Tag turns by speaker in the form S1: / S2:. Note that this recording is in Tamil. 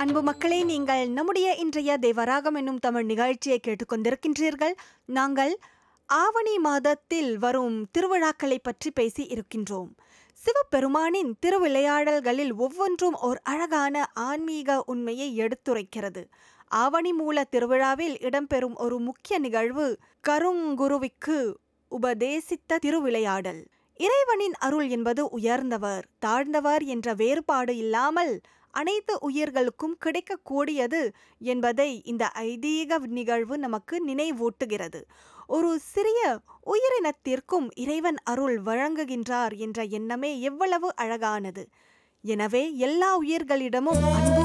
S1: அன்பு மக்களே நீங்கள் நம்முடைய இன்றைய தேவராகம் என்னும் தமிழ் நிகழ்ச்சியை கேட்டுக்கொண்டிருக்கின்றீர்கள் நாங்கள் ஆவணி மாதத்தில் வரும் திருவிழாக்களை பற்றி பேசி இருக்கின்றோம் சிவபெருமானின் திருவிளையாடல்களில் ஒவ்வொன்றும் ஓர் அழகான ஆன்மீக உண்மையை எடுத்துரைக்கிறது ஆவணி மூல திருவிழாவில் இடம்பெறும் ஒரு முக்கிய நிகழ்வு கருங்குருவிக்கு உபதேசித்த திருவிளையாடல் இறைவனின் அருள் என்பது உயர்ந்தவர் தாழ்ந்தவர் என்ற வேறுபாடு இல்லாமல் அனைத்து உயிர்களுக்கும் கிடைக்கக்கூடியது என்பதை இந்த ஐதீக நிகழ்வு நமக்கு நினைவூட்டுகிறது ஒரு சிறிய உயிரினத்திற்கும் இறைவன் அருள் வழங்குகின்றார் என்ற எண்ணமே எவ்வளவு அழகானது எனவே எல்லா உயிர்களிடமும் அன்பு